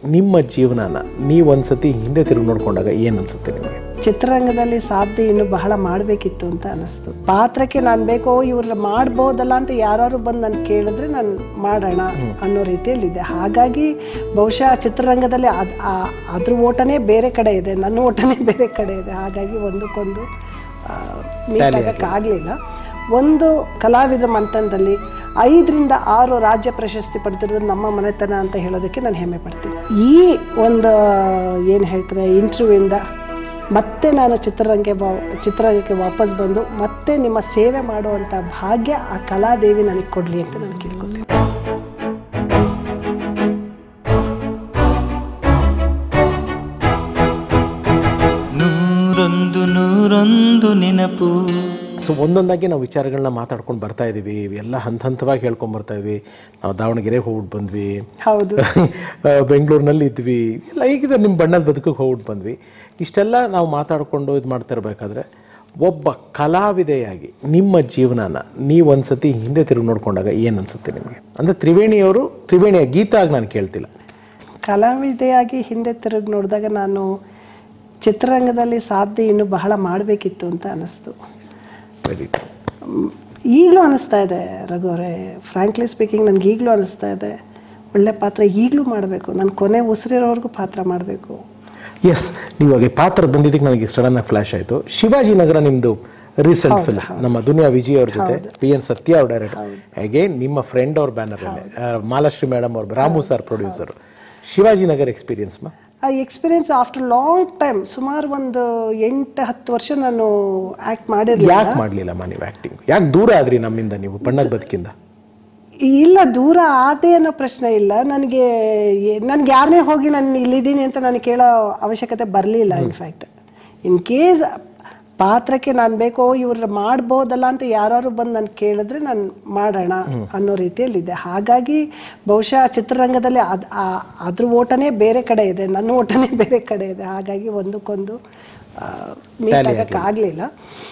ನಿಮ್ಮ ಜೀವನನ ನೀವು ಒಂದ್ಸತಿ ಹಿಂದೆ ತಿರುಗಿ ನೋಡ್ಕೊಂಡಾಗ ಏನು ಅನ್ಸುತ್ತೆ ನಿಮಗೆ ಚಿತ್ರರಂಗದಲ್ಲಿ ಸಾಧ್ಯ ಇನ್ನು ಬಹಳ ಮಾಡಬೇಕಿತ್ತು ಅಂತ ಅನಿಸ್ತು ಪಾತ್ರಕ್ಕೆ ನಾನು ಬೇಕೋ ಇವ್ರ ಮಾಡ್ಬೋದಲ್ಲ ಅಂತ ಯಾರು ಬಂದು ನಾನು ಕೇಳಿದ್ರೆ ನಾನು ಮಾಡೋಣ ಅನ್ನೋ ರೀತಿಯಲ್ಲಿದೆ ಹಾಗಾಗಿ ಬಹುಶಃ ಚಿತ್ರರಂಗದಲ್ಲಿ ಅದ್ ಆ- ಅದ್ರ ಓಟನೇ ಬೇರೆ ಕಡೆ ಇದೆ ನನ್ನ ಓಟನೇ ಬೇರೆ ಕಡೆ ಇದೆ ಹಾಗಾಗಿ ಒಂದಕ್ಕೊಂದು ಮೀಟ್ ಆಗಲಿಲ್ಲ ಒಂದು ಕಲಾವಿದರ ಮಂಥನದಲ್ಲಿ ಐದರಿಂದ ಆರು ರಾಜ್ಯ ಪ್ರಶಸ್ತಿ ಪಡೆದಿರೋದು ನಮ್ಮ ಮನೆತನ ಅಂತ ಹೇಳೋದಕ್ಕೆ ನಾನು ಹೆಮ್ಮೆ ಪಡ್ತೀನಿ ಈ ಒಂದು ಏನು ಹೇಳ್ತಾರೆ ಇಂಟರ್ವ್ಯೂಯಿಂದ ಮತ್ತೆ ನಾನು ಚಿತ್ರರಂಗಕ್ಕೆ ವಾ ಚಿತ್ರರಂಗಕ್ಕೆ ವಾಪಸ್ ಬಂದು ಮತ್ತೆ ನಿಮ್ಮ ಸೇವೆ ಮಾಡುವಂಥ ಭಾಗ್ಯ ಆ ಕಲಾದೇವಿ ನನಗೆ ಕೊಡಲಿ ಅಂತ ನಾನು ಕೇಳ್ಕೊತೀನಿ ನೂರೊಂದು ನೂರೊಂದು ನೆನಪು ಸೊ ಒಂದೊಂದಾಗಿ ನಾವು ವಿಚಾರಗಳನ್ನ ಮಾತಾಡ್ಕೊಂಡು ಬರ್ತಾ ಇದ್ದೀವಿ ಎಲ್ಲ ಹಂತ ಹಂತವಾಗಿ ಹೇಳ್ಕೊಂಡು ಬರ್ತಾ ಇದ್ವಿ ನಾವು ದಾವಣಗೆರೆಗೆ ಹೋಗ್ಬಿಟ್ಟು ಬಂದ್ವಿ ಹೌದು ಆ, ಬೆಂಗಳೂರಿನಲ್ಲಿ ಇದ್ವಿ ಎಲ್ಲ ಹೀಗಿದೆ ನಿಮ್ಮ ಬಣ್ಣದ ಬದುಕಿಗೆ ಹೋಗ್ಬಿಟ್ಟು ಬಂದ್ವಿ ಇಷ್ಟೆಲ್ಲ ನಾವು ಮಾತಾಡಿಕೊಂಡು ಇದು ಮಾಡ್ತಾ ಇರಬೇಕಾದ್ರೆ ಒಬ್ಬ ಕಲಾವಿದೆಯಾಗಿ ನಿಮ್ಮ ಜೀವನನ ನೀವು ಒಂದ್ಸತಿ ಹಿಂದೆ ತಿರುಗಿ ನೋಡ್ಕೊಂಡಾಗ ಏನು ಅನ್ಸುತ್ತೆ ನಿಮಗೆ ಅಂದರೆ ತ್ರಿವೇಣಿಯವರು ತ್ರಿವೇಣಿಯ ಗೀತ ಆಗಿ ನಾನು ಕೇಳ್ತಿಲ್ಲ ಕಲಾವಿದೆಯಾಗಿ ಹಿಂದೆ ತಿರುಗಿ ನೋಡಿದಾಗ ನಾನು ಚಿತ್ರರಂಗದಲ್ಲಿ ಸಾಧ್ಯ ಇನ್ನು ಬಹಳ ಮಾಡಬೇಕಿತ್ತು ಅಂತ ಅನ್ನಿಸ್ತು ವೆರಿ ಮ್, ಈಗಲೂ ಅನ್ನಿಸ್ತಾ ಇದೆ ರಘು ಅವರೇ ಫ್ರಾಂಕ್ಲಿ ಸ್ಪೀಕಿಂಗ್ ನನಗೆ ಈಗಲೂ ಅನ್ನಿಸ್ತಾ ಇದೆ ಒಳ್ಳೆ ಪಾತ್ರ ಈಗಲೂ ಮಾಡಬೇಕು ನಾನು ಕೊನೆ ಉಸಿರಿರೋವರೆಗೂ ಪಾತ್ರ ಮಾಡಬೇಕು ಎಸ್ ನೀವು ಹಾಗೆ ಪಾತ್ರ ಬಂದಿದ್ದಕ್ಕೆ ನನಗೆ ಸಡನ್ ಆಗಿ ಫ್ಲಾಶ್ ಆಯಿತು ಶಿವಾಜಿ ನಗರ ನಿಮ್ಮದು ರೀಸೆಂಟ್ ಫಿಲ್ಮ್ ನಮ್ಮ ದುನಿಯಾ ವಿಜಯ್ ಅವ್ರ ಜೊತೆ ಪಿ ಎನ್ ಸತ್ಯ ಅವ್ರ ಡೈರೆಕ್ಟರ್ ಹಾಗೆ ನಿಮ್ಮ ಫ್ರೆಂಡ್ ಅವ್ರ ಬ್ಯಾನರ್ ಮಾಲಾಶ್ರೀ ಮೇಡಮ್ ಅವ್ರ Ramu sir producer Shivaji Nagar experience ಮಾ ಆ ಎಕ್ಸ್ಪೀರಿಯನ್ಸ್ ಆಫ್ಟರ್ ಲಾಂಗ್ ಟೈಮ್ ಸುಮಾರು ಒಂದು ಎಂಟು ಹತ್ತು ವರ್ಷ ನಾನು ಆ್ಯಕ್ಟ್ ಮಾಡಿರಲಿಲ್ಲ ಯಾಕೆ ಮಾಡಲಿಲ್ಲಮ್ಮ ನೀವು ಆ್ಯಕ್ಟಿಂಗ್ ಯಾಕೆ ದೂರ ಆದ್ರಿ ನಮ್ಮಿಂದ ನೀವು ಬಣ್ಣದ ಬದುಕಿಂದ ಇಲ್ಲ ದೂರ ಆದೆ ಅನ್ನೋ ಪ್ರಶ್ನೆ ಇಲ್ಲ ನನಗೆ ನನಗೆ ಯಾರನ್ನೇ ಹೋಗಿ ನಾನು ಇಲ್ಲಿದ್ದೀನಿ ಅಂತ ನನಗೆ ಕೇಳೋ ಅವಶ್ಯಕತೆ ಬರಲಿಲ್ಲ ಇನ್ಫ್ಯಾಕ್ಟ್ ಇನ್ ಕೇಸ್ ಪಾತ್ರಕ್ಕೆ ನಾನು ಬೇಕೋ ಇವ್ರ ಮಾಡ್ಬೋದಲ್ಲ ಅಂತ ಯಾರು ಬಂದು ನಾನು ಕೇಳಿದ್ರೆ ನಾನು ಮಾಡೋಣ ಅನ್ನೋ ರೀತಿಯಲ್ಲಿದೆ ಹಾಗಾಗಿ ಬಹುಶಃ ಚಿತ್ರರಂಗದಲ್ಲಿ ಅದು ಅದ್ರ ಓಟನೇ ಬೇರೆ ಕಡೆ ಇದೆ ನನ್ನ ಓಟನೇ ಬೇರೆ ಕಡೆ ಇದೆ ಹಾಗಾಗಿ ಒಂದಕ್ಕೊಂದು ಮೀಟ್ ಆಗಕ್ಕಾಗಲಿಲ್ಲ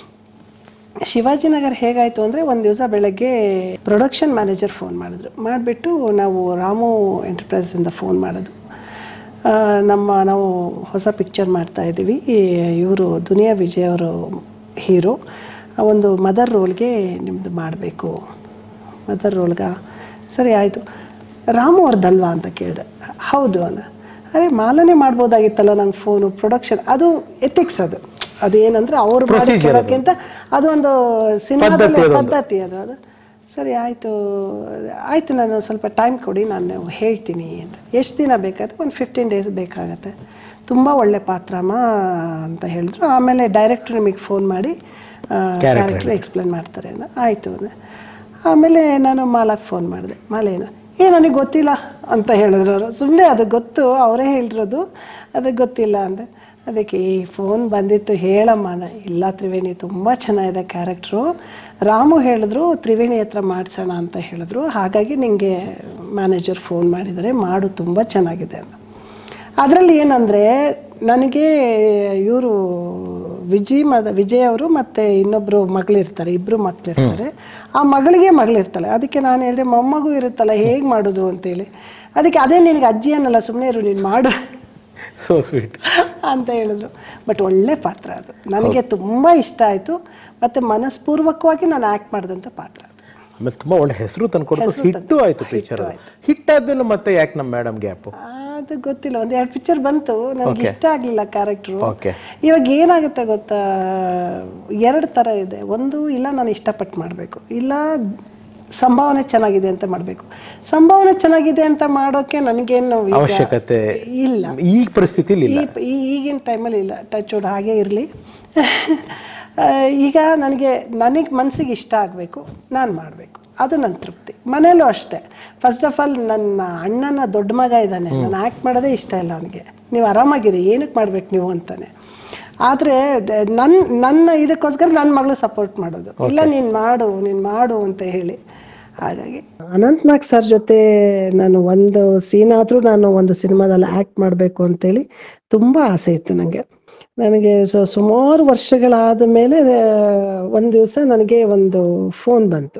ಶಿವಾಜಿನಗರ್ ಹೇಗಾಯಿತು ಅಂದರೆ ಒಂದು ದಿವಸ ಬೆಳಗ್ಗೆ ಪ್ರೊಡಕ್ಷನ್ ಮ್ಯಾನೇಜರ್ ಫೋನ್ ಮಾಡಿದ್ರು ಮಾಡಿಬಿಟ್ಟು ನಾವು ರಾಮು ಎಂಟರ್ಪ್ರೈಸಿಂದ ಫೋನ್ ಮಾಡೋದು ಆ, ನಮ್ಮ ನಾವು ಹೊಸ ಪಿಕ್ಚರ್ ಮಾಡ್ತಾ ಇದ್ದೀವಿ ಇವರು ದುನಿಯಾ ವಿಜಯ್ ಅವರು ಹೀರೋ ಒಂದು ಮದರ್ ರೋಲ್ಗೆ ನಿಮ್ಮದು ಮಾಡಬೇಕು ಮದರ್ ರೋಲ್ಗ ಸರಿ ಆಯಿತು ರಾಮು ಅವ್ರದ್ದಲ್ವಾ ಅಂತ ಕೇಳಿದೆ ಹೌದು ಅಂದ ಅರೆ ಮಾಲನೆ ಮಾಡ್ಬೋದಾಗಿತ್ತಲ್ಲ ನಂಗೆ ಫೋನು ಪ್ರೊಡಕ್ಷನ್ ಅದು ಎಥಿಕ್ಸ್ ಅದು ಅದೇನಂದ್ರೆ ಅವ್ರು ಮಾಡಿ ಕೇಳೋಕ್ಕಿಂತ ಅದು ಒಂದು ಸಿನಿಮಾದಲ್ಲಿ ಪದ್ಧತಿ ಅದು ಅದು ಸರಿ ಆಯಿತು ಆಯಿತು ನಾನು ಸ್ವಲ್ಪ ಟೈಮ್ ಕೊಡಿ ನಾನು ಹೇಳ್ತೀನಿ ಅಂತ ಎಷ್ಟು ದಿನ ಬೇಕಾದ್ರೆ ಒಂದು ಫಿಫ್ಟೀನ್ ಡೇಸ್ ಬೇಕಾಗತ್ತೆ ತುಂಬ ಒಳ್ಳೆ ಪಾತ್ರಮ್ಮ ಅಂತ ಹೇಳಿದ್ರು ಆಮೇಲೆ ಡೈರೆಕ್ಟ್ರು ನಿಮಗೆ ಫೋನ್ ಮಾಡಿ ಕ್ಯಾರೆಕ್ಟರ್ ಎಕ್ಸ್ಪ್ಲೇನ್ ಮಾಡ್ತಾರೆ ಅಂತ ಆಯಿತು ಅಂದೆ ಆಮೇಲೆ ನಾನು ಮಾಲಾಗೆ ಫೋನ್ ಮಾಡಿದೆ ಮಾಲೇನು ಏ ನನಗೆ ಗೊತ್ತಿಲ್ಲ ಅಂತ ಹೇಳಿದ್ರು ಅವರು ಸುಮ್ಮನೆ ಅದು ಗೊತ್ತು ಅವರೇ ಹೇಳಿರೋದು ಅದಕ್ಕೆ ಗೊತ್ತಿಲ್ಲ ಅಂದೆ ಅದಕ್ಕೆ ಈ ಫೋನ್ ಬಂದಿತ್ತು ಹೇಳಮ್ಮ ಅಂದೆ ಇಲ್ಲ ತ್ರಿವೇಣಿ ತುಂಬ ಚೆನ್ನಾಗಿದೆ ಕ್ಯಾರೆಕ್ಟ್ರು ರಾಮು ಹೇಳಿದ್ರು ತ್ರಿವೇಣಿ ಹತ್ರ ಮಾಡಿಸೋಣ ಅಂತ ಹೇಳಿದ್ರು ಹಾಗಾಗಿ ನಿಮಗೆ ಮ್ಯಾನೇಜರ್ ಫೋನ್ ಮಾಡಿದರೆ ಮಾಡು ತುಂಬ ಚೆನ್ನಾಗಿದೆ ಅಂತ ಅದರಲ್ಲಿ ಏನಂದರೆ ನನಗೆ ಇವರು ವಿಜಯ್ ಮದ ವಿಜಯ್ ಅವರು ಮತ್ತು ಇನ್ನೊಬ್ಬರು ಮಗಳಿರ್ತಾರೆ ಇಬ್ಬರು ಮಕ್ಕಳಿರ್ತಾರೆ ಆ ಮಗಳಿಗೆ ಮಗಳಿರ್ತಾಳೆ ಅದಕ್ಕೆ ನಾನು ಹೇಳಿದೆ ಮೊಮ್ಮಗು ಇರುತ್ತಲ್ಲ ಹೇಗೆ ಮಾಡೋದು ಅಂತೇಳಿ ಅದಕ್ಕೆ ಅದೇ ನಿನಗೆ ಅಜ್ಜಿ ಅನ್ನಲ್ಲ ಸುಮ್ಮನೆ ಇರು ನೀನು ಮಾಡು ಸೊ ಸ್ವೀಟ್ ಅಂತ ಹೇಳಿದ್ರು ಬಟ್ ಒಳ್ಳೆ ಪಾತ್ರ ಅದು ನನಗೆ ತುಂಬ ಇಷ್ಟ ಆಯಿತು ಮತ್ತು ಮನಸ್ಪೂರ್ವಕವಾಗಿ ನಾನು ಆ್ಯಕ್ಟ್ ಮಾಡಿದಂಥ ಪಾತ್ರ ಅದು ಆಮೇಲೆ ತುಂಬ ಒಳ್ಳೆ ಹೆಸರು ತಂದ್ಕೊಡ್ತು ಹಿಟ್ಟು ಆಯಿತು ಪಿಕ್ಚರ್ ಹಿಟ್ ಆದ್ಮೇಲೆ ಮತ್ತೆ ಯಾಕೆ ನಮ್ಮ ಮೇಡಮ್ ಗ್ಯಾಪು ಅದು ಗೊತ್ತಿಲ್ಲ ಒಂದು ಎರಡು ಪಿಕ್ಚರ್ ಬಂತು ನನಗೆ ಇಷ್ಟ ಆಗಲಿಲ್ಲ ಕ್ಯಾರೆಕ್ಟ್ರು ಓಕೆ ಇವಾಗ ಏನಾಗುತ್ತೆ ಗೊತ್ತಾ ಎರಡು ಥರ ಇದೆ ಒಂದು ಇಲ್ಲ ನಾನು ಇಷ್ಟಪಟ್ಟು ಮಾಡಬೇಕು ಇಲ್ಲ ಸಂಭಾವನೆ ಚೆನ್ನಾಗಿದೆ ಅಂತ ಮಾಡಬೇಕು ಸಂಭಾವನೆ ಚೆನ್ನಾಗಿದೆ ಅಂತ ಮಾಡೋಕ್ಕೆ ನನಗೇನು ಈಗ ಅವಶ್ಯಕತೆ ಇಲ್ಲ ಈಗ ಪರಿಸ್ಥಿತಿಲಿ ಇಲ್ಲ ಈ ಈ- ಈಗಿನ ಟೈಮಲ್ಲಿ ಇಲ್ಲ ಟಚ್ ವುಡ್ ಹಾಗೇ ಇರಲಿ ಈಗ ನನಗೆ ನನಗೆ ಮನಸ್ಸಿಗೆ ಇಷ್ಟ ಆಗಬೇಕು ನಾನು ಮಾಡಬೇಕು ಅದು ನನ್ನ ತೃಪ್ತಿ ಮನೇಲೂ ಅಷ್ಟೇ ಫಸ್ಟ್ ಆಫ್ ಆಲ್ ನನ್ನ ಅಣ್ಣನ ದೊಡ್ಡ ಮಗ ಇದ್ದಾನೆ ನಾನು ಆ್ಯಕ್ಟ್ ಮಾಡೋದೇ ಇಷ್ಟ ಇಲ್ಲ ಅವನಿಗೆ ನೀವು ಆರಾಮಾಗಿರಿ ಏನಕ್ಕೆ ಮಾಡ್ಬೇಕು ನೀವು ಅಂತಾನೆ ಆದರೆ ನನ್ನ ನನ್ನ ಇದಕ್ಕೋಸ್ಕರ ನನ್ನ ಮಗಳು ಸಪೋರ್ಟ್ ಮಾಡೋದು ಇಲ್ಲ ನೀನು ಮಾಡು ನೀನು ಮಾಡು ಅಂತ ಹೇಳಿ ಹಾಗಾಗಿ ಅನಂತ್ನಾಗ್ ಸರ್ ಜೊತೆ ನಾನು ಒಂದು ಸೀನ್ ಆದರೂ ನಾನು ಒಂದು ಸಿನಿಮಾದಲ್ಲಿ ಆ್ಯಕ್ಟ್ ಮಾಡಬೇಕು ಅಂತೇಳಿ ತುಂಬ ಆಸೆ ಇತ್ತು ನನಗೆ ನನಗೆ ಸೊ ಸುಮಾರು ವರ್ಷಗಳಾದ ಮೇಲೆ ಒಂದು ದಿವಸ ನನಗೆ ಒಂದು ಫೋನ್ ಬಂತು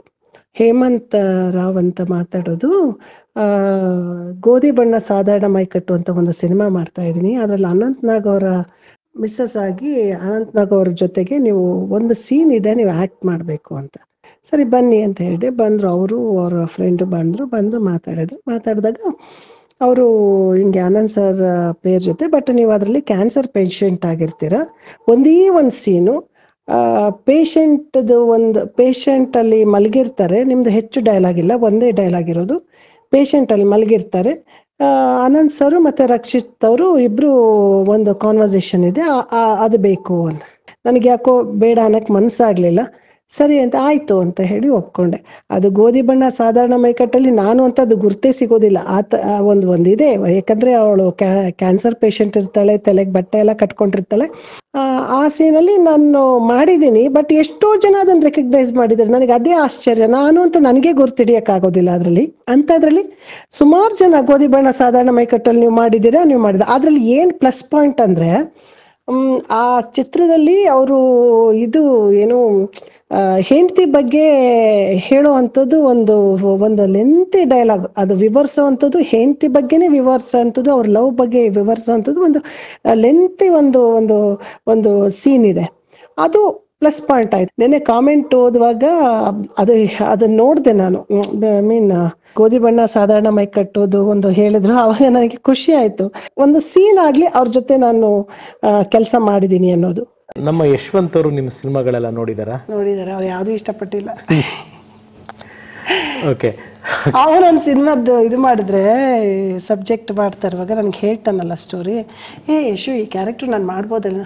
ಹೇಮಂತ್ ರಾವ್ ಅಂತ ಮಾತಾಡೋದು ಆ, ಗೋಧಿ ಬಣ್ಣ ಸಾಧಾರಣ ಮೈಕಟ್ಟು ಅಂತ ಒಂದು ಸಿನಿಮಾ ಮಾಡ್ತಾ ಇದ್ದೀನಿ ಅದ್ರಲ್ಲಿ ಅನಂತ್ ನಾಗ್ ಅವರ ಮಿಸ್ಸಸ್ ಆಗಿ ಅನಂತ್ ನಾಗ್ ಅವ್ರ ಜೊತೆಗೆ ನೀವು ಒಂದು ಸೀನ್ ಇದೆ ನೀವು ಆಕ್ಟ್ ಮಾಡಬೇಕು ಅಂತ ಸರಿ ಬನ್ನಿ ಅಂತ ಹೇಳಿದೆ ಬಂದ್ರು ಅವರು ಅವರ ಫ್ರೆಂಡ್ ಬಂದ್ರು ಬಂದು ಮಾತಾಡಿದ್ರು ಮಾತಾಡಿದಾಗ ಅವರು ಹಿಂಗೆ ಆನಂದ್ ಸರ್ ಪ್ಲೇಯರ್ ಜೊತೆ ಬಟ್ ನೀವು ಅದರಲ್ಲಿ ಕ್ಯಾನ್ಸರ್ ಪೇಷಂಟ್ ಆಗಿರ್ತೀರ ಒಂದೇ ಒಂದು ಸೀನು ಪೇಷಂಟ್ದು ಒಂದು ಪೇಷಂಟ್ ಅಲ್ಲಿ ಮಲಗಿರ್ತಾರೆ ನಿಮ್ದು ಹೆಚ್ಚು ಡೈಲಾಗ್ ಇಲ್ಲ ಒಂದೇ ಡೈಲಾಗ್ ಇರೋದು ಪೇಷಂಟ್ ಅಲ್ಲಿ ಮಲಗಿರ್ತಾರೆ ಆ, ಆನಂದ್ ಸರ್ ಮತ್ತೆ ರಕ್ಷಿತ್ ಅವರು ಇಬ್ರು ಒಂದು ಕಾನ್ವರ್ಸೇಷನ್ ಇದೆ ಆ- ಆ- ಅದು ಬೇಕು ಅಂತ ನನಗೆ ಯಾಕೋ ಬೇಡ ಅನ್ನಕ್ಕೆ ಮನಸ್ಸಾಗ್ಲಿಲ್ಲ ಸರಿ ಅಂತ ಆಯ್ತು ಅಂತ ಹೇಳಿ ಒಪ್ಕೊಂಡೆ ಅದು ಗೋಧಿ ಬಣ್ಣ ಸಾಧಾರಣ ಮೈಕಟ್ಟಲ್ಲಿ ನಾನು ಅಂತ ಅದು ಗುರ್ತೇ ಸಿಗೋದಿಲ್ಲ ಆತ ಆ ಒಂದು ಒಂದಿದೆ ಯಾಕಂದ್ರೆ ಅವಳು ಕ್ಯಾನ್ಸರ್ ಪೇಷಂಟ್ ಇರ್ತಾಳೆ ತಲೆಗೆ ಬಟ್ಟೆ ಎಲ್ಲ ಕಟ್ಕೊಂಡಿರ್ತಾಳೆ ಆ, ಆ ಸೀನಲ್ಲಿ ನಾನು ಮಾಡಿದ್ದೀನಿ ಬಟ್ ಎಷ್ಟೋ ಜನ ಅದನ್ನ ರೆಕಗ್ನೈಸ್ ಮಾಡಿದ್ದಾರೆ ನನಗೆ ಅದೇ ಆಶ್ಚರ್ಯ ನಾನು ಅಂತ ನನಗೆ ಗುರ್ತಿಡಿಯಕ್ಕಾಗೋದಿಲ್ಲ ಅದರಲ್ಲಿ ಅಂಥದ್ರಲ್ಲಿ ಸುಮಾರು ಜನ ಗೋಧಿ ಬಣ್ಣ ಸಾಧಾರಣ ಮೈಕಟ್ಟಲ್ಲಿ ನೀವು ಮಾಡಿದ್ದೀರಾ ನೀವು ಮಾಡಿದ ಅದ್ರಲ್ಲಿ ಏನು ಪ್ಲಸ್ ಪಾಯಿಂಟ್ ಅಂದ್ರೆ ಮ್, ಆ ಚಿತ್ರದಲ್ಲಿ ಅವರು ಇದು ಏನು ಹೆಂಡತಿ ಬಗ್ಗೆ ಹೇಳೋ ಅಂಥದ್ದು ಒಂದು ಒಂದು ಲೆಂತಿ ಡೈಲಾಗ್ ಅದು ವಿವರಿಸೋ ಅಂಥದ್ದು ಹೆಂಡತಿ ಬಗ್ಗೆನೇ ವಿವರಿಸೋ ಅಂಥದ್ದು ಅವ್ರ ಲವ್ ಬಗ್ಗೆ ವಿವರಿಸೋ ಅಂಥದ್ದು ಒಂದು ಲೆಂತಿ ಒಂದು ಒಂದು ಒಂದು ಸೀನ್ ಇದೆ ಅದು ಪ್ಲಸ್ ಪಾಯಿಂಟ್ ಆಯ್ತು ನೆನ್ನೆ ಕಾಮೆಂಟ್ ಓದುವಾಗ ಅದು ಅದನ್ನ ನೋಡಿದೆ ನಾನು ಐ ಮೀನ್ ಗೋಧಿ ಬಣ್ಣ ಸಾಧಾರಣ ಮೈ ಕಟ್ಟೋದು ಒಂದು ಹೇಳಿದ್ರು ಅವಾಗ ನನಗೆ ಖುಷಿ ಆಯ್ತು ಒಂದು ಸೀನ್ ಆಗ್ಲಿ ಅವ್ರ ಜೊತೆ ನಾನು ಕೆಲಸ ಮಾಡಿದ್ದೀನಿ ಅನ್ನೋದು ನಮ್ಮ ಯಶವಂತ್ ಅವರು ನಿಮ್ಮ ಸಿನಿಮಾಗಳೆಲ್ಲ ನೋಡಿದಾರಾ ನೋಡಿದ್ದಾರೆ ಅವ್ರು ಯಾವುದೂ ಇಷ್ಟಪಟ್ಟಿಲ್ಲ ಓಕೆ ಅವನೊಂದು ಸಿನಿಮಾದ್ದು ಇದು ಮಾಡಿದ್ರೆ ಸಬ್ಜೆಕ್ಟ್ ಮಾಡ್ತಾ ಇರುವಾಗ ನನಗೆ ಹೇಳ್ತಾನಲ್ಲ ಸ್ಟೋರಿ ಏ ಯಶು ಈ ಕ್ಯಾರೆಕ್ಟರ್ ನಾನು ಮಾಡ್ಬೋದಲ್ಲ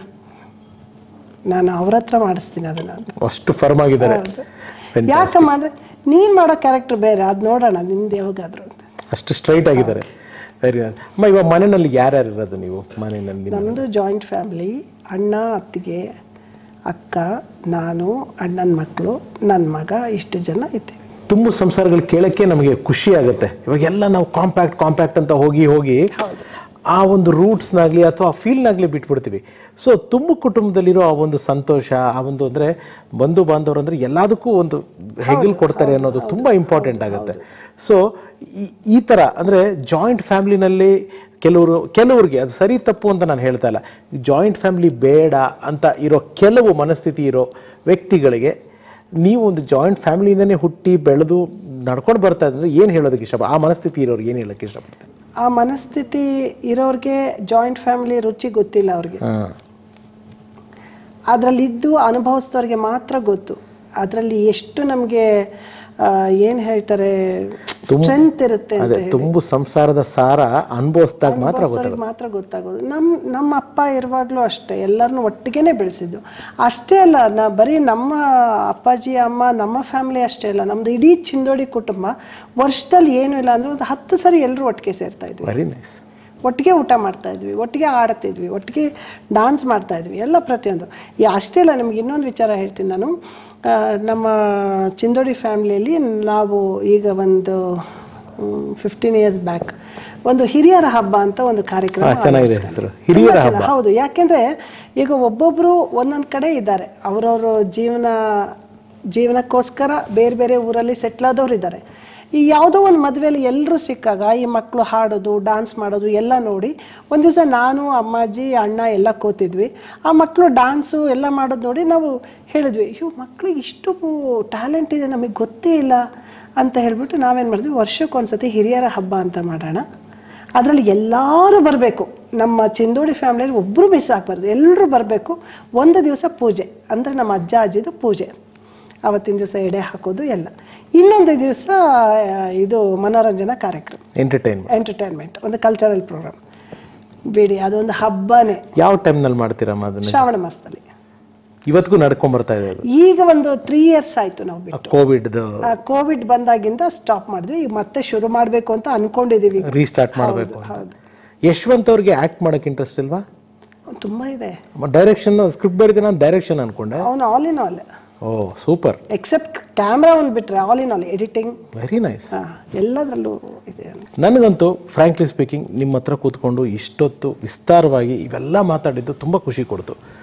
ನಾನು ಅವ್ರ ಹತ್ರ ಮಾಡಿಸ್ತೀನಿ ಅದನ್ನ ಅಂತ. ಅಷ್ಟು ಫರ್ಮ್ ಆಗಿದ್ದಾರೆ ಯಾಕಮ್ಮ ಅಂದ್ರೆ ನೀನ್ ಮಾಡೋ ಕ್ಯಾರೆಕ್ಟರ್ ಬೇರೆ ಅದ್ ನೋಡೋಣ ನಿಂದು ಯಾವಾಗಾದ್ರು ಅಂತ ಅಷ್ಟು ಸ್ಟ್ರೈಟ್ ಆಗಿದ್ದಾರೆ ವೆರಿ ಅಮ್ಮ ಇವಾಗ ಮನೆಯಲ್ಲಿ ಯಾರ್ಯಾರು ಇರೋದು ನೀವು ಮನೆಯಲ್ಲಿ ನಮ್ಮದು ಜಾಯಿಂಟ್ ಫ್ಯಾಮಿಲಿ ಅಣ್ಣ ಅತ್ತಿಗೆ ಅಕ್ಕ ನಾನು ಅಣ್ಣನ ಮಕ್ಕಳು ನನ್ನ ಮಗ ಇಷ್ಟು ಜನ ಇದ್ದೀವಿ ತುಂಬ ಸಂಸಾರಗಳು ಕೇಳಕ್ಕೆ ನಮಗೆ ಖುಷಿ ಆಗುತ್ತೆ ಇವಾಗೆಲ್ಲ ನಾವು ಕಾಂಪ್ಯಾಕ್ಟ್ ಕಾಂಪ್ಯಾಕ್ಟ್ ಅಂತ ಹೋಗಿ ಹೋಗಿ ಆ ಒಂದು ರೂಟ್ಸ್ನಾಗಲಿ ಅಥವಾ ಫೀಲ್ನಾಗಲಿ ಬಿಟ್ಬಿಡ್ತೀವಿ ಸೊ ತುಂಬ ಕುಟುಂಬದಲ್ಲಿರೋ ಆ ಒಂದು ಸಂತೋಷ ಆ ಒಂದು ಅಂದರೆ ಬಂಧು ಬಾಂಧವರು ಅಂದರೆ ಎಲ್ಲದಕ್ಕೂ ಒಂದು ಹೆಗಲ್ ಕೊಡ್ತಾರೆ ಅನ್ನೋದು ತುಂಬ ಇಂಪಾರ್ಟೆಂಟ್ ಆಗುತ್ತೆ ಸೊ ಈ ಥರ ಅಂದರೆ ಜಾಯಿಂಟ್ ಫ್ಯಾಮ್ಲಿನಲ್ಲಿ ಕೆಲವರು ಕೆಲವ್ರಿಗೆ ಅದು ಸರಿ ತಪ್ಪು ಅಂತ ನಾನು ಹೇಳ್ತಾ ಇಲ್ಲ ಜಾಯಿಂಟ್ ಫ್ಯಾಮಿಲಿ ಬೇಡ ಅಂತ ಇರೋ ಕೆಲವು ಮನಸ್ಥಿತಿ ಇರೋ ವ್ಯಕ್ತಿಗಳಿಗೆ ನೀವು ಒಂದು ಜಾಯಿಂಟ್ ಫ್ಯಾಮಿಲಿಯಿಂದನೇ ಹುಟ್ಟಿ ಬೆಳೆದು ನಡ್ಕೊಂಡು ಬರ್ತಾ ಇದ್ರೆ ಏನು ಹೇಳೋದಕ್ಕೆ ಇಷ್ಟಪಡ ಆ ಮನಸ್ಥಿತಿ ಇರೋರಿಗೆ ಏನು ಹೇಳೋಕ್ಕೆ ಇಷ್ಟಪಡ್ತಾರೆ ಆ ಮನಸ್ಥಿತಿ ಇರೋರಿಗೆ ಜಾಯಿಂಟ್ ಫ್ಯಾಮಿಲಿ ರುಚಿ ಗೊತ್ತಿಲ್ಲ ಅವ್ರಿಗೆ ಹಾಂ ಅದರಲ್ಲಿ ಇದ್ದು ಅನುಭವಿಸಿದವ್ರಿಗೆ ಮಾತ್ರ ಗೊತ್ತು ಅದರಲ್ಲಿ ಎಷ್ಟು ನಮಗೆ ಏನು ಹೇಳ್ತಾರೆ ಸ್ಟ್ರೆಂತ್ ಇರುತ್ತೆ ಅಂತ ಅದೇ ತುಂಬ ಸಂಸಾರದ ಸಾರ ಅನುಭವಿಸ್ದಾಗ ಮಾತ್ರ ಗೊತ್ತಾಗುತ್ತೆ ಅವ್ರಿಗೆ ಮಾತ್ರ ಗೊತ್ತಾಗೋದು ನಮ್ಮ ನಮ್ಮ ಅಪ್ಪ ಇರುವಾಗಲೂ ಅಷ್ಟೇ ಎಲ್ಲರನ್ನೂ ಒಟ್ಟಿಗೆನೆ ಬೆಳೆಸಿದ್ದು ಅಷ್ಟೇ ಅಲ್ಲ ನಾ ಬರೀ ನಮ್ಮ ಅಪ್ಪಾಜಿ ಅಮ್ಮ ನಮ್ಮ ಫ್ಯಾಮಿಲಿ ಅಷ್ಟೇ ಅಲ್ಲ ನಮ್ದು ಇಡೀ ಚಿಂದೋಡಿ ಕುಟುಂಬ ವರ್ಷದಲ್ಲಿ ಏನೂ ಇಲ್ಲ ಅಂದ್ರೆ ಒಂದು ಹತ್ತು ಸರಿ ಎಲ್ಲರೂ ಒಟ್ಟಿಗೆ ಸೇರ್ತಾ ಇದ್ವಿ ವೆರಿ ನೈಸ್ ಒಟ್ಟಿಗೆ ಊಟ ಮಾಡ್ತಾ ಇದ್ವಿ ಒಟ್ಟಿಗೆ ಆಡ್ತಿದ್ವಿ ಒಟ್ಟಿಗೆ ಡಾನ್ಸ್ ಮಾಡ್ತಾ ಇದ್ವಿ ಎಲ್ಲ ಪ್ರತಿಯೊಂದು ಈ ಅಷ್ಟೇ ಅಲ್ಲ ನಿಮ್ಗೆ ಇನ್ನೊಂದು ವಿಚಾರ ಹೇಳ್ತೀನಿ ನಾನು ಆ, ನಮ್ಮ ಚಿಂದೋಡಿ ಫ್ಯಾಮಿಲಿಯಲ್ಲಿ ನಾವು ಈಗ ಒಂದು ಫಿಫ್ಟೀನ್ ಇಯರ್ಸ್ ಬ್ಯಾಕ್ ಒಂದು ಹಿರಿಯರ ಹಬ್ಬ ಅಂತ ಒಂದು ಕಾರ್ಯಕ್ರಮ ಹಾ, ಚೆನ್ನಾಗಿದೆ ಆಯೋಜಿಸ್ಕೊಂಡ್ವಿ. ಹೆಸರು. ಹಿರಿಯರ ತುಂಬಾ ಚೆನ್ನ- ಹೌದು ಯಾಕೆಂದ್ರೆ ಈಗ ಒಬ್ಬೊಬ್ರು ಒಂದೊಂದು ಕಡೆ ಇದ್ದಾರೆ ಅವ್ರವ್ರ ಜೀವನ ಜೀವನಕ್ಕೋಸ್ಕರ ಬೇರೆ ಬೇರೆ ಊರಲ್ಲಿ ಸೆಟ್ಲ್ ಆದವ್ರು ಇದ್ದಾರೆ ಈ ಯಾವುದೋ ಒಂದು ಮದುವೆಯಲ್ಲಿ ಎಲ್ಲರೂ ಸಿಕ್ಕಾಗ ಈ ಮಕ್ಕಳು ಹಾಡೋದು ಡಾನ್ಸ್ ಮಾಡೋದು ಎಲ್ಲ ನೋಡಿ ಒಂದು ದಿವಸ ನಾನು ಅಮ್ಮಾಜಿ ಅಣ್ಣ ಎಲ್ಲ ಕೂತಿದ್ವಿ ಆ ಮಕ್ಕಳು ಡಾನ್ಸು ಎಲ್ಲ ಮಾಡೋದು ನೋಡಿ ನಾವು ಹೇಳಿದ್ವಿ ಇವು ಮಕ್ಳಿಗೆ ಇಷ್ಟು ಟ್ಯಾಲೆಂಟ್ ಇದೆ ನಮಗೆ ಗೊತ್ತೇ ಇಲ್ಲ ಅಂತ ಹೇಳ್ಬಿಟ್ಟು ನಾವೇನು ಮಾಡಿದ್ವಿ ವರ್ಷಕ್ಕೊಂದ್ಸತಿ ಹಿರಿಯರ ಹಬ್ಬ ಅಂತ ಮಾಡೋಣ ಅದರಲ್ಲಿ ಎಲ್ಲರೂ ಬರಬೇಕು ನಮ್ಮ ಚಿಂದೋಡಿ ಫ್ಯಾಮಿಲಿಯಲ್ಲಿ ಒಬ್ಬರು ಮಿಸ್ ಆಗಬಾರ್ದು ಎಲ್ಲರೂ ಬರಬೇಕು ಒಂದು ದಿವಸ ಪೂಜೆ ಅಂದರೆ ನಮ್ಮ ಅಜ್ಜ ಅಜ್ಜಿದು ಪೂಜೆ ಅವತ್ತಿನ ದಿವಸ ಎಡೆ ಹಾಕೋದು ಎಲ್ಲ ಇನ್ನೊಂದು ದಿವಸ ಇದು ಮನೋರಂಜನಾ ಕಾರ್ಯಕ್ರಮ ಎಂಟರ್ಟೈನ್ಮೆಂಟ್ ಎಂಟರ್ಟೈನ್ಮೆಂಟ್ ಒಂದು ಕಲ್ಚರಲ್ ಪ್ರೋಗ್ರಾಮ್ ಬಿಡಿ ಅದೊಂದು ಹಬ್ಬನೇ ಯಾವ ಟೈಮ್ನಲ್ಲಿ ಮಾಡ್ತೀರಮ್ಮ ಅದನ್ನ ಶ್ರಾವಣ ಮಾಸದಲ್ಲಿ ಇವತ್ತಿಗೂ ನಡ್ಕೊಂಡ್ ಬರ್ತಾ ಇದೆ ಅದು ಈಗ ಒಂದು ತ್ರೀ ಇಯರ್ಸ್ ಆಯಿತು ನಾವು ಬಿಟ್ಟು ಕೋವಿಡ್ದು ಕೋವಿಡ್ ಬಂದಾಗಿಂದ ಸ್ಟಾಪ್ ಮಾಡಿದ್ವಿ ಈಗ ಮತ್ತೆ ಶುರು ಮಾಡಬೇಕು ಅಂತ ಅನ್ಕೊಂಡಿದ್ದೀವಿ ಈಗ. ರೀಸ್ಟಾರ್ಟ್ ಮಾಡಬೇಕು ಹೌದು ಯಶವಂತ್ ಅವ್ರಿಗೆ ಆ್ಯಕ್ಟ್ ಮಾಡೋಕ್ಕೆ ಇಂಟ್ರೆಸ್ಟ್ ಇಲ್ವಾ ತುಂಬ ಇದೆ ಡೈರೆಕ್ಷನ್ ಸ್ಕ್ರಿಪ್ಟ್ ಬರೀತೀನಿ ನಾನು ಡೈರೆಕ್ಷನ್ ಅನ್ಕೊಂಡೆ ಅವನು all in all oh super except camera ಒಂದು ಬಿಟ್ರೆ all in all editing very nice ಎಲ್ಲದರಲ್ಲೂ ಇದೆ ನನಗಂತೂ ಫ್ರ್ಯಾಂಕ್ಲಿ ಸ್ಪೀಕಿಂಗ್ ನಿಮ್ಮ ಹತ್ರ ಕೂತ್ಕೊಂಡು ಇಷ್ಟೊತ್ತು ವಿಸ್ತಾರವಾಗಿ ಇವೆಲ್ಲ ಮಾತಾಡಿದ್ದು ತುಂಬ ಖುಷಿ ಕೊಡ್ತು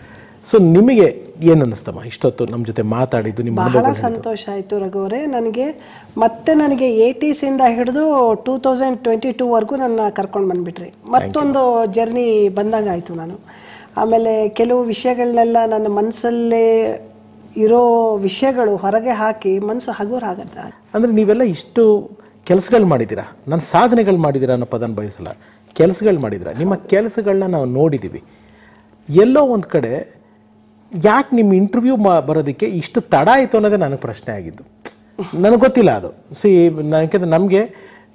ಸೊ ನಿಮಗೆ ಏನು ಅನ್ನಿಸ್ತಮ್ಮ ಇಷ್ಟೊತ್ತು ನಮ್ಮ ಜೊತೆ ಮಾತಾಡಿದ್ದು ನಿಮ್ಮ ಬಹಳ ಸಂತೋಷ ಆಯಿತು ರಘುವರೇ ನನಗೆ ಮತ್ತೆ ನನಗೆ ಏಯ್ಟೀಸಿಂದ ಹಿಡಿದು ಟೂ ತೌಸಂಡ್ ಟ್ವೆಂಟಿ ಟೂವರೆಗೂ ನನ್ನ ಕರ್ಕೊಂಡು ಬಂದುಬಿಟ್ರಿ ಮತ್ತೊಂದು ಜರ್ನಿ ಬಂದಂಗೆ ಆಯಿತು ನಾನು ಆಮೇಲೆ ಕೆಲವು ವಿಷಯಗಳನ್ನೆಲ್ಲ ನನ್ನ ಮನಸ್ಸಲ್ಲೇ ಇರೋ ವಿಷಯಗಳು ಹೊರಗೆ ಹಾಕಿ ಮನಸ್ಸು ಹಗುರ ಆಗತ್ತೆ ಅಂದರೆ ನೀವೆಲ್ಲ ಇಷ್ಟು ಕೆಲಸಗಳು ಮಾಡಿದ್ದೀರಾ ನಾನು ಸಾಧನೆಗಳು ಮಾಡಿದ್ದೀರಾ ಅನ್ನೋ ಪದನ ಬಯಸಲ್ಲ ಕೆಲಸಗಳು ಮಾಡಿದ್ದೀರಾ ನಿಮ್ಮ ಕೆಲಸಗಳನ್ನ ನಾವು ನೋಡಿದ್ದೀವಿ ಎಲ್ಲೋ ಒಂದು ಕಡೆ ಯಾಕೆ ನಿಮ್ಮ ಇಂಟರ್ವ್ಯೂ ಮಾ ಬರೋದಕ್ಕೆ ಇಷ್ಟು ತಡ ಆಯಿತು ಅನ್ನೋದೇ ನನಗೆ ಪ್ರಶ್ನೆ ಆಗಿದ್ದು ನನಗೆ ಗೊತ್ತಿಲ್ಲ ಅದು ಸಿ ಯಾಕೆಂದರೆ ನಮಗೆ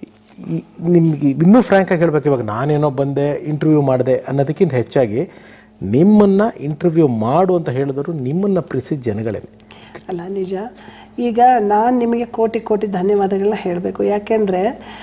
ನಿಮ್ಗೆ ಇನ್ನೂ ಫ್ರ್ಯಾಂಕಾಗಿ ಹೇಳ್ಬೇಕು ಇವಾಗ ನಾನೇನೋ ಬಂದೆ ಇಂಟರ್ವ್ಯೂ ಮಾಡಿದೆ ಅನ್ನೋದಕ್ಕಿಂತ ಹೆಚ್ಚಾಗಿ ನಿಮ್ಮನ್ನು ಇಂಟರ್ವ್ಯೂ ಮಾಡು ಅಂತ ಹೇಳಿದ್ರು ನಿಮ್ಮನ್ನು ಪ್ರೀತಿಸಿದ ಜನಗಳೇನೆ ಅಲ್ಲ ನಿಜ ಈಗ ನಾನು ನಿಮಗೆ ಕೋಟಿ ಕೋಟಿ ಧನ್ಯವಾದಗಳನ್ನ ಹೇಳಬೇಕು ಯಾಕೆಂದರೆ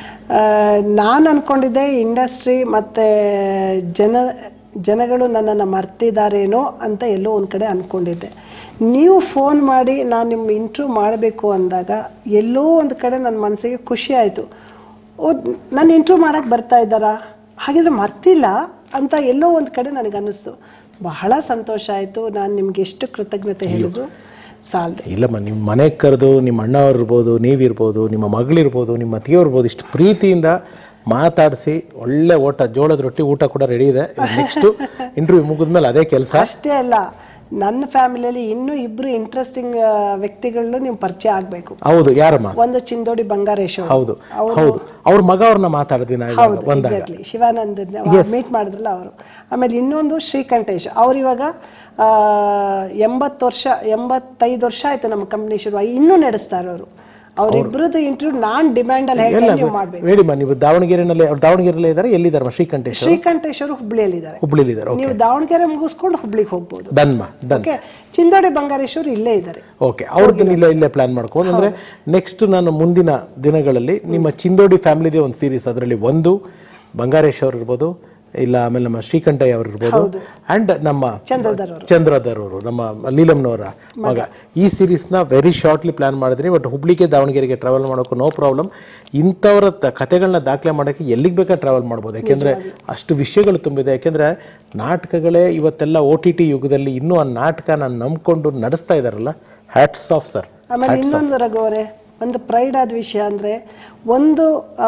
ನಾನು ಅಂದ್ಕೊಂಡಿದ್ದೆ ಇಂಡಸ್ಟ್ರಿ ಮತ್ತು ಜನ ಜನಗಳು ನನ್ನನ್ನು ಮರ್ತಿದ್ದಾರೇನೋ ಅಂತ ಎಲ್ಲೋ ಒಂದು ಕಡೆ ಅಂದ್ಕೊಂಡಿದ್ದೆ ನೀವು ಫೋನ್ ಮಾಡಿ ನಾನು ನಿಮ್ಮ ಇಂಟ್ರ್ಯೂ ಮಾಡಬೇಕು ಅಂದಾಗ ಎಲ್ಲೋ ಒಂದು ಕಡೆ ನನ್ನ ಮನಸ್ಸಿಗೆ ಖುಷಿ ಆಯಿತು ಓ ನಾನು ಇಂಟ್ರ್ಯೂ ಮಾಡೋಕ್ಕೆ ಬರ್ತಾ ಇದ್ದಾರಾ ಹಾಗಿದ್ರೆ ಮರ್ತಿಲ್ಲ ಅಂತ ಎಲ್ಲೋ ಒಂದು ಕಡೆ ನನಗೆ ಅನ್ನಿಸ್ತು ಬಹಳ ಸಂತೋಷ ಆಯಿತು ನಾನು ನಿಮ್ಗೆ ಎಷ್ಟು ಕೃತಜ್ಞತೆ ಹೇಳಿದ್ರು ಸಾಲದು ಇಲ್ಲಮ್ಮ ನಿಮ್ಮ ಮನೆಗೆ ಕರೆದು ನಿಮ್ಮ ಅಣ್ಣವ್ರು ಇರ್ಬೋದು ನೀವಿರ್ಬೋದು ನಿಮ್ಮ ಮಗಳಿರ್ಬೋದು ನಿಮ್ಮ ಅತ್ತಿಗೆಯವ್ರು ಇರ್ಬೋದು ಇಷ್ಟು ಪ್ರೀತಿಯಿಂದ ಮಾತಾಡಿಸಿ ಒಳ್ಳೆ ಊಟ ಜೋಳದ ರೊಟ್ಟಿ ಊಟ ಕೂಡ ರೆಡಿ ಇದೆ ನೆಕ್ಸ್ಟು ಇಂಟರ್ವ್ಯೂ ಮುಗಿದ್ಮೇಲೆ ಅದೇ ಕೆಲಸ ಅಷ್ಟೇ ಅಲ್ಲ ನನ್ನ ಫ್ಯಾಮಿಲಿಯಲ್ಲಿ ಇನ್ನೂ ಇಬ್ರು ಇಂಟ್ರೆಸ್ಟಿಂಗ್ ವ್ಯಕ್ತಿಗಳು ನೀವು ಪರಿಚಯ ಆಗಬೇಕು ಹೌದು ಯಾರಮ್ಮ ಒಂದು ಚಿಂದೋಡಿ ಬಂಗಾರೇಶ್ ಅವರು ಹೌದು ಹೌದು ಅವ್ರ ಮಗ ಅವ್ರನ್ನ ಮಾತಾಡಿದ್ವಿ ನಾವು ಇವಾಗ ಬಂದಾಗ ಎಕ್ಸಾಕ್ಟ್ಲಿ ಶಿವಾನಂದ ಮೀಟ್ ಮಾಡಿದ್ರಲ್ಲ ಅವರು ಆಮೇಲೆ ಇನ್ನೊಂದು ಶ್ರೀಕಂಠೇಶ್ ಅವ್ರು ಇವಾಗ ಆ, ಎಂಬತ್ತು ವರ್ಷ ಎಂಬತ್ತೈದು ವರ್ಷ ಆಯ್ತು ನಮ್ಮ ಕಂಪ್ನಿ ಶುರುವಾಗಿ ಇನ್ನೂ ನಡೆಸ್ತಾರೆ ಅವರು ಅವರಿಬ್ಬರದ್ದು ಇಂಟರ್ವ್ಯೂ ನಾನು ಡಿಮ್ಯಾಂಡಲ್ಲಿ ಹೇಳ್ತೀನಿ ನೀವು ಮಾಡಬೇಕು ವೇಡಿಮ್ಮ ನೀವು ದಾವಣಗೆರೆನಲ್ಲಿ ಅವ್ರು ದಾವಣಗೆರೆಯಲ್ಲೇ ಇದ್ದಾರೆ ಎಲ್ಲಿದ್ದಾರೆ ಶ್ರೀಕಂಠೇಶ್ ಶ್ರೀಕಂಠೇಶ್ ಅವರು ಹುಬ್ಳಿಯಲ್ಲಿದ್ದಾರೆ ಹುಬ್ಳಿಲಿದ್ದಾರೆ ಓಕೆ ನೀವು ದಾವಣಗೆರೆ ಮುಗಿಸ್ಕೊಂಡು ಹುಬ್ಳಿಗೆ ಹೋಗ್ಬೋದು ಡನ್ ಮಾ ಡನ್ ಓಕೆ ಚಿಂದೋಡಿ ಬಂಗಾರೇಶ್ವರು ಇಲ್ಲೇ ಇದ್ದಾರೆ ಓಕೆ ಅವ್ರದ್ದು ಇಲ್ಲೇ ಇಲ್ಲೇ ಪ್ಲಾನ್ ಮಾಡ್ಕೊಂಡು ಅಂದರೆ ನೆಕ್ಸ್ಟ್ ನಾನು ಮುಂದಿನ ದಿನಗಳಲ್ಲಿ ನಿಮ್ಮ ಚಿಂದೋಡಿ ಫ್ಯಾಮಿಲಿದೆ ಒಂದು ಸೀರೀಸ್ ಅದರಲ್ಲಿ ಒಂದು ಬಂಗಾರೇಶ್ ಅವ್ರು ಇರ್ಬೋದು ಇಲ್ಲ ಆಮೇಲೆ ನಮ್ಮ ಶ್ರೀಕಂಠಯ್ಯ ಅವ್ರು ಇರ್ಬೋದು ಆ್ಯಂಡ್ ನಮ್ಮ ಚಂದ್ರಧರ್ ಅವರು ಚಂದ್ರಧರ್ ಅವರು ನಮ್ಮ ಲೀಲಮ್ನವರ ಮಗ ಈ ಸೀರೀಸ್ನ ವೆರಿ ಶಾರ್ಟ್ಲಿ ಪ್ಲಾನ್ ಮಾಡಿದ್ರಿ ಬಟ್ ಹುಬ್ಳಿಗೆ ದಾವಣಗೆರೆಗೆ ಟ್ರಾವೆಲ್ ಮಾಡೋಕ್ಕೂ ನೋ ಪ್ರಾಬ್ಲಮ್ ಇಂಥವ್ರ ತ ಕತೆಗಳನ್ನ ದಾಖಲೆ ಮಾಡೋಕ್ಕೆ ಎಲ್ಲಿಗೆ ಬೇಕಾದ್ರೆ ಟ್ರಾವೆಲ್ ಮಾಡ್ಬೋದು ಯಾಕೆಂದರೆ ಅಷ್ಟು ವಿಷಯಗಳು ತುಂಬಿದೆ ಯಾಕೆಂದರೆ ನಾಟಕಗಳೇ ಇವತ್ತೆಲ್ಲ ಓ ಟಿ ಟಿ ಯುಗದಲ್ಲಿ ಇನ್ನೂ ಆ ನಾಟಕನ ನಂಬ್ಕೊಂಡು ನಡೆಸ್ತಾ ಇದ್ದಾರಲ್ಲ ಹ್ಯಾಟ್ಸ್ ಆಫ್ ಸರ್ ಆಮೇಲೆ ಇನ್ನೊಂದು ರಘುವರೆ ಒಂದು ಪ್ರೈಡ್ ಆದ ವಿಷಯ ಅಂದರೆ ಒಂದು ಆ,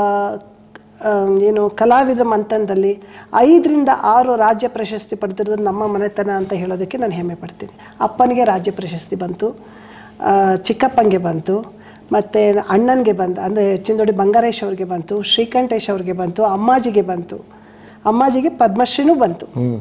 ಆ, ಏನು ಕಲಾವಿದರ ಮಂಥನದಲ್ಲಿ ಐದರಿಂದ ಆರು ರಾಜ್ಯ ಪ್ರಶಸ್ತಿ ಪಡೆದಿರೋದು ನಮ್ಮ ಮನೆತನ ಅಂತ ಹೇಳೋದಕ್ಕೆ ನಾನು ಹೆಮ್ಮೆ ಪಡ್ತೀನಿ ಅಪ್ಪನಿಗೆ ರಾಜ್ಯ ಪ್ರಶಸ್ತಿ ಬಂತು ಆ, ಚಿಕ್ಕಪ್ಪನಿಗೆ ಬಂತು ಮತ್ತು ಅಣ್ಣನಿಗೆ ಬಂತು ಅಂದರೆ ಚಿಂದೋಡಿ ಬಂಗಾರೇಶ್ ಅವ್ರಿಗೆ ಬಂತು ಶ್ರೀಕಂಠೇಶ್ ಅವ್ರಿಗೆ ಬಂತು ಅಮ್ಮಾಜಿಗೆ ಬಂತು ಅಮ್ಮಾಜಿಗೆ ಪದ್ಮಶ್ರೀನೂ ಬಂತು ಹ್ಞೂ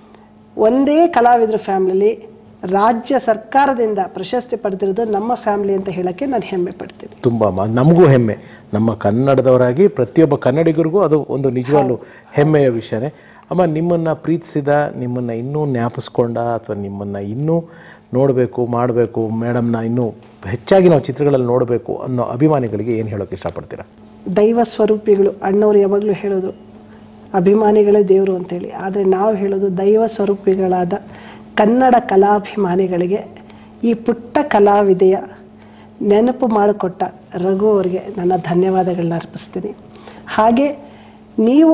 ಒಂದೇ ಕಲಾವಿದರ ಫ್ಯಾಮಿಲಿಲಿ ರಾಜ್ಯ ಸರ್ಕಾರದಿಂದ ಪ್ರಶಸ್ತಿ ಪಡೆದಿರೋದು ನಮ್ಮ ಫ್ಯಾಮಿಲಿ ಅಂತ ಹೇಳಕ್ಕೆ ನಾನು ಹೆಮ್ಮೆ ಪಡ್ತೀನಿ ತುಂಬ ಮ- ನಮಗೂ ಹೆಮ್ಮೆ ನಮ್ಮ ಕನ್ನಡದವರಾಗಿ ಪ್ರತಿಯೊಬ್ಬ ಕನ್ನಡಿಗರಿಗೂ ಅದು ಒಂದು ನಿಜವಾಗ್ಲೂ ಹೆಮ್ಮೆಯ ವಿಷಯನೇ ಅಮ್ಮ ನಿಮ್ಮನ್ನು ಪ್ರೀತಿಸಿದ ನಿಮ್ಮನ್ನು ಇನ್ನೂ ಜ್ಞಾಪಿಸ್ಕೊಂಡ ಅಥವಾ ನಿಮ್ಮನ್ನು ಇನ್ನೂ ನೋಡಬೇಕು ಮಾಡಬೇಕು ಮೇಡಮ್ನ ಇನ್ನೂ ಹೆಚ್ಚಾಗಿ ನಾವು ಚಿತ್ರಗಳಲ್ಲಿ ನೋಡಬೇಕು ಅನ್ನೋ ಅಭಿಮಾನಿಗಳಿಗೆ ಏನು ಹೇಳೋಕ್ಕೆ ಇಷ್ಟಪಡ್ತೀರಾ ದೈವ ಸ್ವರೂಪಿಗಳು ಅಣ್ಣವ್ರು ಯಾವಾಗಲೂ ಹೇಳೋದು ಅಭಿಮಾನಿಗಳೇ ದೇವರು ಅಂತೇಳಿ ಆದರೆ ನಾವು ಹೇಳೋದು ದೈವ ಸ್ವರೂಪಿಗಳಾದ ಕನ್ನಡ ಕಲಾಭಿಮಾನಿಗಳಿಗೆ ಈ ಪುಟ್ಟ ಕಲಾವಿದೆಯ ನೆನಪು ಮಾಡಿಕೊಟ್ಟ ರಘು ಅವರಿಗೆ ನನ್ನ ಧನ್ಯವಾದಗಳನ್ನ ಅರ್ಪಿಸ್ತೀನಿ ಹಾಗೆ ನೀವು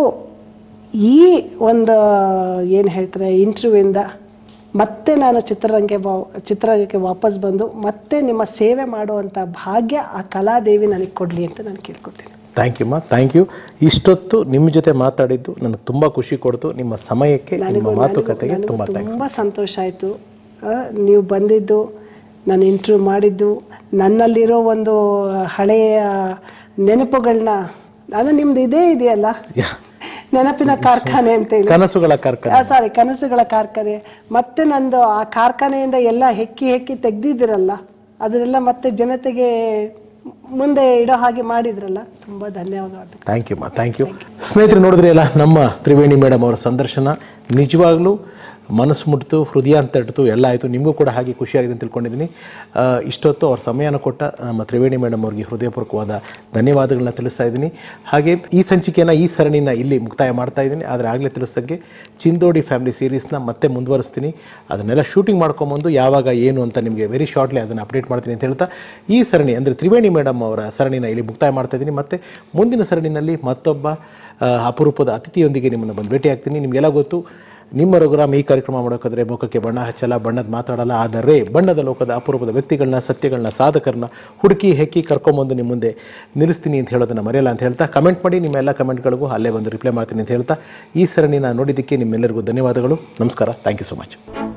ಈ ಒಂದು ಏನು ಹೇಳ್ತಾರೆ ಇಂಟರ್ವ್ಯೂವಿಂದ ಮತ್ತೆ ನಾನು ಚಿತ್ರರಂಗಕ್ಕೆ ವಾ ಚಿತ್ರರಂಗಕ್ಕೆ ವಾಪಸ್ ಬಂದು ಮತ್ತೆ ನಿಮ್ಮ ಸೇವೆ ಮಾಡುವಂಥ ಭಾಗ್ಯ ಆ ಕಲಾದೇವಿ ನನಗೆ ಕೊಡಲಿ ಅಂತ ನಾನು ಕೇಳ್ಕೊತೀನಿ ಥ್ಯಾಂಕ್ ಯು ಮಾ ಥ್ಯಾಂಕ್ ಯು ಇಷ್ಟೊತ್ತು ನಿಮ್ಮ ಜೊತೆ ಮಾತಾಡಿದ್ದು ನನಗೆ ತುಂಬ ಖುಷಿ ಕೊಡ್ತು ನಿಮ್ಮ ಸಮಯಕ್ಕೆ ನಿಮ್ಮ ಮಾತುಕತೆಗೆ ತುಂಬ ಥ್ಯಾಂಕ್ಸ್ ತುಂಬ ಸಂತೋಷ ಆಯಿತು ನೀವು ಬಂದಿದ್ದು ನಾನು ಇಂಟ್ರ್ಯೂ ಮಾಡಿದ್ದು ನನ್ನಲ್ಲಿರೋ ಒಂದು ಹಳೆಯ ನೆನಪುಗಳನ್ನ ನಾನು ನಿಮ್ದು ಇದೇ ಇದೆಯಲ್ಲ ನೆನಪಿನ ಕಾರ್ಖಾನೆ ಅಂತೇಳಿ ಕನಸುಗಳ ಕಾರ್ಖಾನೆ ಸಾರಿ ಕನಸುಗಳ ಕಾರ್ಖಾನೆ ಮತ್ತೆ ನಂದು ಆ ಕಾರ್ಖಾನೆಯಿಂದ ಎಲ್ಲ ಹೆಕ್ಕಿ ಹೆಕ್ಕಿ ತೆಗ್ದಿದ್ದೀರಲ್ಲ ಅದನ್ನೆಲ್ಲ ಮತ್ತೆ ಜನತೆಗೆ ಮುಂದೆ ಇಡೋ ಹಾಗೆ ಮಾಡಿದ್ರಲ್ಲ ತುಂಬ ಧನ್ಯವಾದಗಳು ಥ್ಯಾಂಕ್ ಯು ಮಾ ಥ್ಯಾಂಕ್ ಯು ಸ್ನೇಹಿತರೆ ನೋಡಿದ್ರಿ ಅಲ್ಲ ನಮ್ಮ ತ್ರಿವೇಣಿ ಮೇಡಮ್ ಅವರ ಸಂದರ್ಶನ ನಿಜವಾಗ್ಲೂ ಮನಸ್ಸು ಮುಟ್ಟಿತು ಹೃದಯ ಅಂತ ತಟ್ಟಿತು ಎಲ್ಲ ಆಯಿತು ನಿಮಗೂ ಕೂಡ ಹಾಗೆ ಖುಷಿಯಾಗಿದೆ ಅಂತ ತಿಳ್ಕೊಂಡಿದ್ದೀನಿ ಆ, ಇಷ್ಟೊತ್ತು ಅವ್ರ ಸಮಯನ ಕೊಟ್ಟ ನಮ್ಮ ತ್ರಿವೇಣಿ ಮೇಡಮ್ ಅವ್ರಿಗೆ ಹೃದಯಪೂರ್ವಕವಾದ ಧನ್ಯವಾದಗಳನ್ನ ತಿಳಿಸ್ತಾ ಇದ್ದೀನಿ ಹಾಗೆ ಈ ಸಂಚಿಕೆಯನ್ನು ಈ ಸರಣಿನ ಇಲ್ಲಿ ಮುಕ್ತಾಯ ಮಾಡ್ತಾ ಇದ್ದೀನಿ ಆದರೆ ಆಗಲೇ ತಿಳಿಸ್ದಂಗೆ ಚಿಂದೋಡಿ ಫ್ಯಾಮಿಲಿ ಸೀರೀಸ್ನ ಮತ್ತೆ ಮುಂದುವರಿಸ್ತೀನಿ ಅದನ್ನೆಲ್ಲ ಶೂಟಿಂಗ್ ಮಾಡ್ಕೊಂಬಂದು ಯಾವಾಗ ಏನು ಅಂತ ನಿಮಗೆ ವೆರಿ ಶಾರ್ಟ್ಲಿ ಅದನ್ನು ಅಪ್ಡೇಟ್ ಮಾಡ್ತೀನಿ ಅಂತ ಹೇಳ್ತಾ ಈ ಸರಣಿ ಅಂದರೆ ತ್ರಿವೇಣಿ ಮೇಡಮ್ ಅವರ ಸರಣಿನ ಇಲ್ಲಿ ಮುಕ್ತಾಯ ಮಾಡ್ತಾ ಇದ್ದೀನಿ ಮತ್ತೆ ಮುಂದಿನ ಸರಣಿನಲ್ಲಿ ಮತ್ತೊಬ್ಬ ಆ, ಅಪರೂಪದ ಅತಿಥಿಯೊಂದಿಗೆ ನಿಮ್ಮನ್ನು ಬಂದು ಭೇಟಿ ಆಗ್ತೀನಿ ನಿಮಗೆಲ್ಲ ಗೊತ್ತು ನಿಮ್ಮ ರಘುರಾಮ್ ಈ ಕಾರ್ಯಕ್ರಮ ಮಾಡೋಕ್ಕಾದ್ರೆ ಮುಖಕ್ಕೆ ಬಣ್ಣ ಹಚ್ಚಲ್ಲ ಬಣ್ಣದ ಮಾತಾಡಲ್ಲ ಆದರೆ ಬಣ್ಣದ ಲೋಕದ ಅಪರೂಪದ ವ್ಯಕ್ತಿಗಳನ್ನ ಸತ್ಯಗಳನ್ನ ಸಾಧಕರನ್ನ ಹುಡುಕಿ ಹೆಕ್ಕಿ ಕರ್ಕೊಂಬಂದು ನಿಮ್ಮ ಮುಂದೆ ನಿಲ್ಲಿಸ್ತೀನಿ ಅಂತ ಹೇಳೋದನ್ನು ಮರೆಯಲ್ಲ ಅಂತ ಹೇಳ್ತಾ ಕಮೆಂಟ್ ಮಾಡಿ ನಿಮ್ಮ ಎಲ್ಲ ಕಮೆಂಟ್ಗಳಿಗೂ ಅಲ್ಲೇ ಬಂದು ರಿಪ್ಲೈ ಮಾಡ್ತೀನಿ ಅಂತ ಹೇಳ್ತಾ ಈ ಸರಣಿನ ನೋಡಿದ್ದಕ್ಕೆ ನಿಮ್ಮೆಲ್ಲರಿಗೂ ಧನ್ಯವಾದಗಳು ನಮಸ್ಕಾರ ಥ್ಯಾಂಕ್ ಯು ಸೊ ಮಚ್